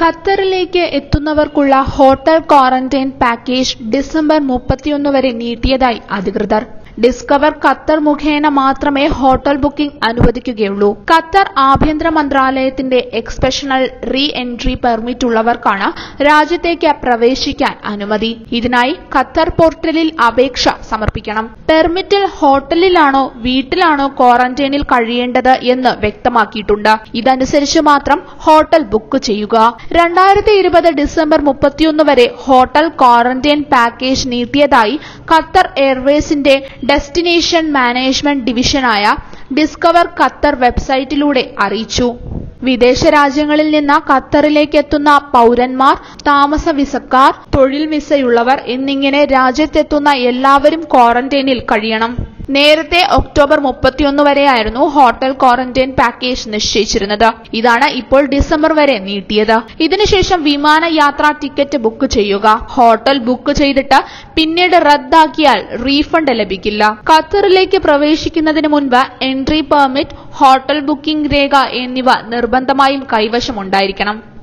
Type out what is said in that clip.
ഖത്തറിലേക്ക് എത്തുന്നവർക്കുള്ള hotel quarantine package December മുപ്പത്തിയൊന്ന് വരെ നീട്ടിയതായി അധികൃതർ ഡിസ്കവർ ഖത്തർ മുഖേന മാത്രമേ ഹോട്ടൽ ബുക്കിംഗ് അനുവദിക്കുകയുള്ളൂ ഖത്തർ ആഭ്യന്തര മന്ത്രാലയത്തിന്റെ എക്സ്പെഷണൽ റീ എൻട്രി പെർമിറ്റ് ഉള്ളവർക്കാണ് രാജ്യത്തേക്ക് പ്രവേശിക്കാൻ അനുമതി ഇതിനായി ഖത്തർ പോർട്ടലിൽ അപേക്ഷ സമർപ്പിക്കണം പെർമിറ്റിൽ ഹോട്ടലിലാണോ വീട്ടിലാണോ ക്വാറന്റൈനിൽ കഴിയേണ്ടത് എന്ന് വ്യക്തമാക്കിയിട്ടുണ്ട് ഇതനുസരിച്ച് മാത്രം ഹോട്ടൽ ബുക്ക് ചെയ്യുക രണ്ടായിരത്തി ഇരുപത് ഡിസംബർ മുപ്പത്തിയൊന്ന് വരെ ഹോട്ടൽ ക്വാറന്റൈൻ പാക്കേജ് നീട്ടിയതായി ഖത്തർ എയർവേസിന്റെ ഡെസ്റ്റിനേഷൻ മാനേജ്മെന്റ് ഡിവിഷനായ ഡിസ്കവർ ഖത്തർ വെബ്സൈറ്റിലൂടെ അറിയിച്ചു വിദേശ രാജ്യങ്ങളിൽ നിന്ന് ഖത്തറിലേക്ക് എത്തുന്ന പൗരന്മാർ താമസ വിസക്കാർ തൊഴിൽ വിസയുള്ളവർ എന്നിങ്ങനെ രാജ്യത്തെത്തുന്ന എല്ലാവരും ക്വാറന്റൈനിൽ കഴിയണം നേരത്തെ ഒക്ടോബർ മുപ്പത്തിയൊന്ന് വരെയായിരുന്നു ഹോട്ടൽ ക്വാറന്റൈൻ പാക്കേജ് നിശ്ചയിച്ചിരുന്നത് ഇതാണ് ഇപ്പോൾ ഡിസംബർ വരെ നീട്ടിയത് ഇതിനുശേഷം വിമാന യാത്രാ ടിക്കറ്റ് ബുക്ക് ചെയ്യുക ഹോട്ടൽ ബുക്ക് ചെയ്തിട്ട് പിന്നീട് റദ്ദാക്കിയാൽ റീഫണ്ട് ലഭിക്കില്ല ഖത്തറിലേക്ക് പ്രവേശിക്കുന്നതിന് മുൻപ് എൻട്രി പെർമിറ്റ് ഹോട്ടൽ ബുക്കിംഗ് രേഖ എന്നിവ നിർബന്ധമായും കൈവശമുണ്ടായിരിക്കണം